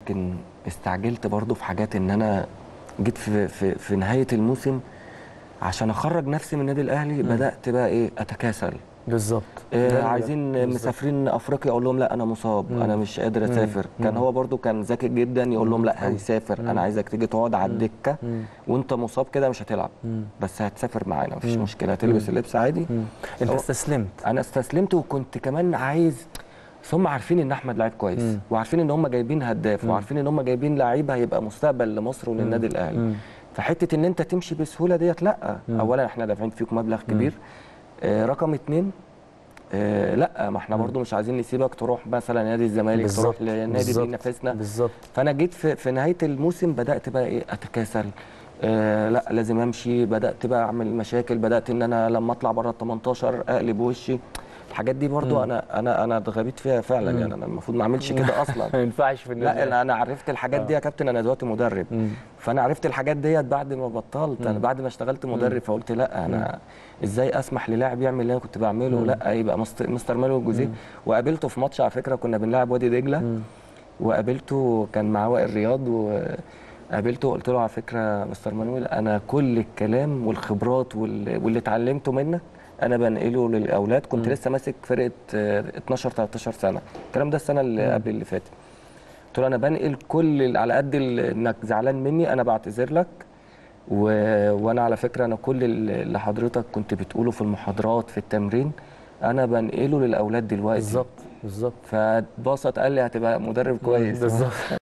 يمكن استعجلت برضو في حاجات ان انا جيت في في, في نهايه الموسم عشان اخرج نفسي من النادي الاهلي بدات بقى ايه اتكاسل بالظبط آه ده- عايزين بالظبط. مسافرين افريقيا اقول لهم لا انا مصاب مم. انا مش قادر مم. اسافر كان مم. هو برضو كان ذكي جدا يقول لهم لا مم. هيسافر مم. انا عايزك تيجي تقعد على الدكه مم. وانت مصاب كده مش هتلعب مم. بس هتسافر معانا مفيش مم. مشكله هتلبس مم. اللبس عادي مم. انت هو- استسلمت انا استسلمت وكنت كمان عايز بس هم عارفين ان احمد لعيب كويس مم. وعارفين ان هم جايبين هداف مم. وعارفين ان هم جايبين لعيب هيبقى مستقبل لمصر وللنادي الاهلي مم. فحته ان انت تمشي بسهوله ديت لا مم. اولا احنا دافعين فيكم مبلغ كبير آه رقم اتنين آه لا ما احنا مم. برضو مش عايزين نسيبك تروح مثلا نادي الزمالك بالظبط. تروح لنادي بالظبط. بينافسنا بالظبط فانا جيت في, في نهايه الموسم بدات بقى ايه اتكاسل آه لا لازم امشي بدات بقى اعمل مشاكل بدات ان انا لما اطلع بره ال 18 اقلب وشي الحاجات دي برضو مم. انا انا انا اتغبيت فيها فعلا مم. يعني انا المفروض ما اعملش كده اصلا ما ينفعش في النادي لا انا انا عرفت الحاجات دي يا كابتن انا دلوقتي مدرب مم. فانا عرفت الحاجات ديت بعد ما بطلت انا مم. بعد ما اشتغلت مدرب فقلت لا انا ازاي اسمح للاعب يعمل اللي انا كنت بعمله مم. لا يبقى مستر, مستر مالو الجوزيه مم. وقابلته في ماتش على فكره كنا بنلعب وادي دجله مم. وقابلته كان معاه وائل رياض وقابلته وقلت له على فكره مستر مانويل انا كل الكلام والخبرات وال- واللي اتعلمته منك انا بنقله للاولاد كنت مم. لسه ماسك فرقه آه، 12 13 سنه الكلام ده السنه اللي مم. قبل اللي فاتت قلت له انا بنقل كل ال- على قد ال- انك زعلان مني انا بعتذر لك و... وانا على فكره انا كل ال- اللي حضرتك كنت بتقوله في المحاضرات في التمرين انا بنقله للاولاد دلوقتي بالظبط بالظبط فاتبسط قال لي هتبقى مدرب كويس بالظبط